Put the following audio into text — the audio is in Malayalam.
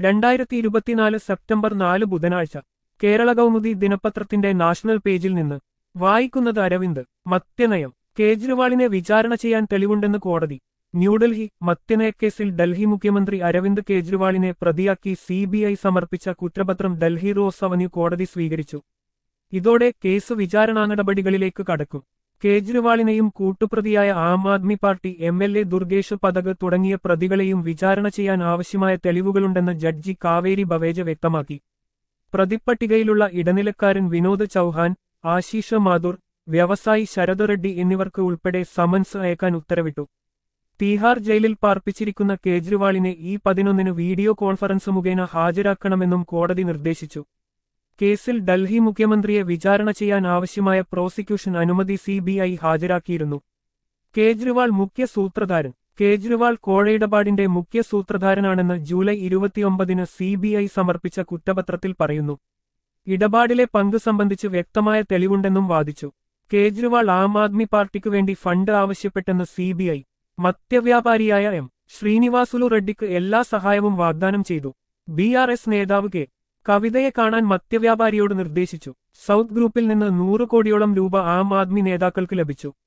രണ്ടായിരത്തി ഇരുപത്തിനാല് സെപ്റ്റംബർ നാല് ബുധനാഴ്ച കേരള കൗമുദി ദിനപത്രത്തിന്റെ നാഷണൽ പേജിൽ നിന്ന് വായിക്കുന്നത് അരവിന്ദ് മദ്യനയം കേജ്രിവാളിനെ വിചാരണ ചെയ്യാൻ തെളിവുണ്ടെന്ന് കോടതി ന്യൂഡൽഹി മദ്യനയക്കേസിൽ ഡൽഹി മുഖ്യമന്ത്രി അരവിന്ദ് കേജ്രിവാളിനെ പ്രതിയാക്കി സിബിഐ സമർപ്പിച്ച കുറ്റപത്രം ഡൽഹി റോസ് അവന്യൂ കോടതി സ്വീകരിച്ചു ഇതോടെ കേസ് വിചാരണാ നടപടികളിലേക്ക് കടക്കും കേജ്രിവാളിനെയും കൂട്ടുപ്രതിയായ Aam Aadmi party M L A Durgesh Pathak തുടങ്ങിയ പ്രതികളെയും വിചാരണ ചെയ്യാൻ ആവശ്യമായ തെളിവുകളുണ്ടെന്ന് ജഡ്ജി കാവേരി ബവേജ വ്യക്തമാക്കി പ്രതിപ്പട്ടികയിലുള്ള ഇടനിലക്കാരൻ വിനോദ് ചൌഹാൻ ആശീഷ മാഥുർ വ്യവസായി ശരദ് റെഡ്ഡി എന്നിവർക്ക് ഉൾപ്പെടെ സമൻസ് അയക്കാൻ ഉത്തരവിട്ടു തീഹാർ ജയിലിൽ പാർപ്പിച്ചിരിക്കുന്ന കേജ്രിവാളിനെ ഈ പതിനൊന്നിന് വീഡിയോ കോൺഫറൻസ് മുഖേന ഹാജരാക്കണമെന്നും കോടതി നിർദ്ദേശിച്ചു കേസിൽ ഡൽഹി മുഖ്യമന്ത്രിയെ വിചാരണ ചെയ്യാൻ ആവശ്യമായ പ്രോസിക്യൂഷൻ അനുമതി സിബിഐ ഹാജരാക്കിയിരുന്നു കേജ്രിവാൾ മുഖ്യ സൂത്രധാരൻ കേജ്രിവാൾ കോഴയിടപാടിന്റെ മുഖ്യ സൂത്രധാരനാണെന്ന് ജൂലൈ ഇരുപത്തിയൊമ്പതിന് സിബിഐ സമർപ്പിച്ച കുറ്റപത്രത്തിൽ പറയുന്നു ഇടപാടിലെ പങ്ക് സംബന്ധിച്ച് വ്യക്തമായ തെളിവുണ്ടെന്നും വാദിച്ചു കേജ്രിവാൾ ആം ആദ്മി പാർട്ടിക്കു വേണ്ടി ഫണ്ട് ആവശ്യപ്പെട്ടെന്ന് സിബിഐ മദ്യവ്യാപാരിയായ എം ശ്രീനിവാസുലു റെഡ്ഡിക്ക് എല്ലാ സഹായവും വാഗ്ദാനം ചെയ്തു ബി ആർ എസ് നേതാവ് കെ കവിതയെ കാണാൻ മദ്യവ്യാപാരിയോട് നിർദ്ദേശിച്ചു സൗത്ത് ഗ്രൂപ്പിൽ നിന്ന് നൂറ് കോടിയോളം രൂപ ആം ആദ്മി നേതാക്കൾക്ക് ലഭിച്ചു